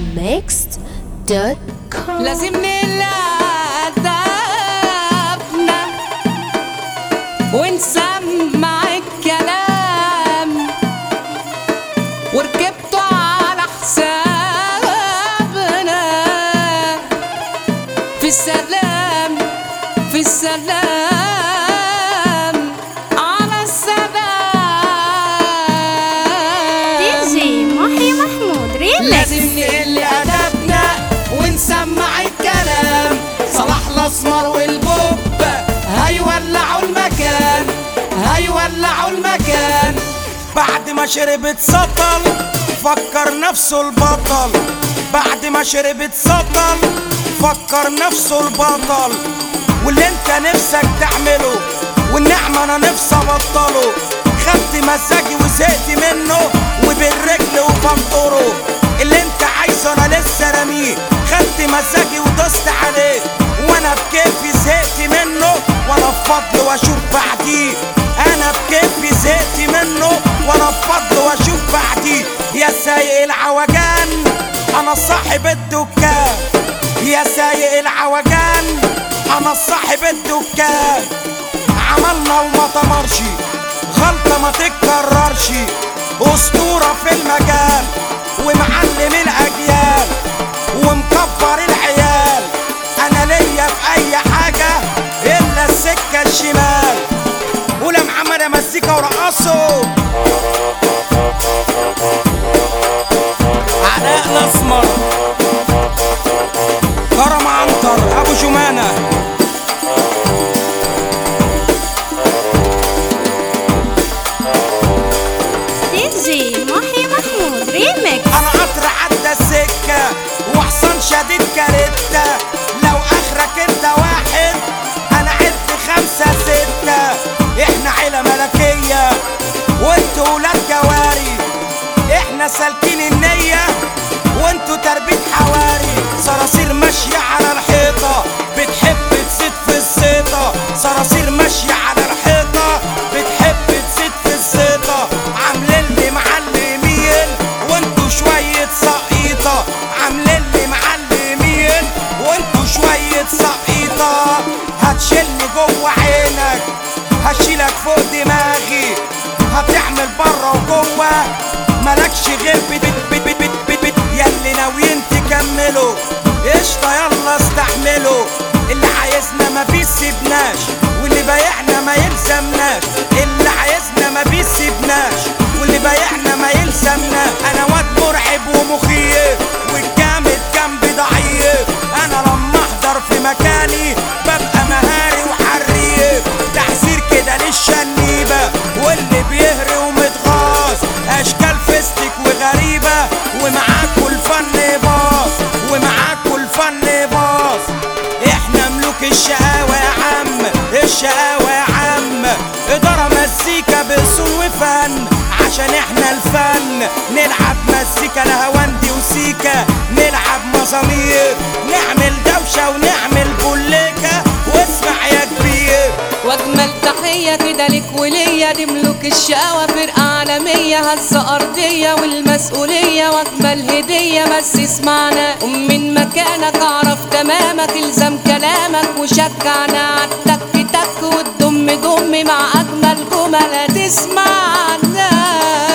arabmixed.com لازم نلعبنا ونسمع الكلام وركبته على حسابنا في السلام في السلام على السلام دي جي محي محمود ريمكس لازم نقل ادبنا ونسمع الكلام صلاح الاسمر والبوب هيولعوا المكان هيولعوا المكان بعد ما شربت سطل فكر نفسه البطل بعد ما شربت سطل فكر نفسه البطل واللي انت نفسك تعمله والنعمة انا نفسي ابطله خدت مزاجي وزهقت منه وبالرجل وبنطره اللي انت عايزه انا لسه راميه خدت مزاجي ودوست عليه وانا بكيفي زهقت منه وانا بفضل واشوف بعديه انا بكيفي زهقت منه وانا بفضل واشوف بعديه يا سايق العوجان انا صاحب الدكان يا سايق العوجان انا صاحب الدكان عملنا وما تمرش غلطة ما تتكررش اسطورة في المجال ومعلم الاجيال ومكبر العيال انا ليا في اي حاجة الا السكة الشمال ولا محمد يا مزيكا ورقصوا علاء الاسمر كرم عنتر ابو جمانه دي جي محي محمود ريمكس انا قطر عدى السكة وحصان شديد كارتة لو اخرك انت واحد انا عد خمسة ستة احنا عيلة ملكية وانتوا ولاد جواري احنا سالكين النية وانتوا تربية حواري صراصير ماشية على الحيطة بتحب تزيد في الزيطة صراصير ماشية على الحيطة بتحب تزيد في الزيطة عاملين لي معلمين وانتوا شوية سقيطة عاملين لي معلمين وانتوا شوية سقيطة هتشيلني جوه عينك هشيلك فوق دماغي هتعمل بره وجوه مالكش غير بت بت بت بت بت بت ياللي ناويين تكملوا قشطة يلا استحملوا اللي عايزنا ما بيسيبناش واللي بايعنا ما يلزمناش اللي عايزنا ما بيسيبناش واللي بايعنا ما يلزمناش انا واد مرعب ومخيف والجامد جنبي ضعيف انا لما احضر في مكاني ببقى مهاري وحريف تحذير كده للشنيبة واللي بيهري ومتغاظ اشكال فيستك وغريبة ومعاكوا الفن باص ومعاكوا الفن باص احنا ملوك الشقاوة يا عم الشقاوة يا عم إدارة مزيكا بأصول وفن عشان احنا الفن نلعب مزيكا لهواندي وسيكا نلعب مزامير نعمل دوشة ونعمل بوليكا واسمع يا كبير واجمل تحيه كده لك وليا دي ملوك الشقاوه فرقه عالميه هزه ارضيه والمسؤوليه واجمل هديه بس اسمعنا قوم من مكانك اعرف تمامك الزم كلامك وشجعنا عالتك تك والدم دم مع اجمل جمل هتسمعنا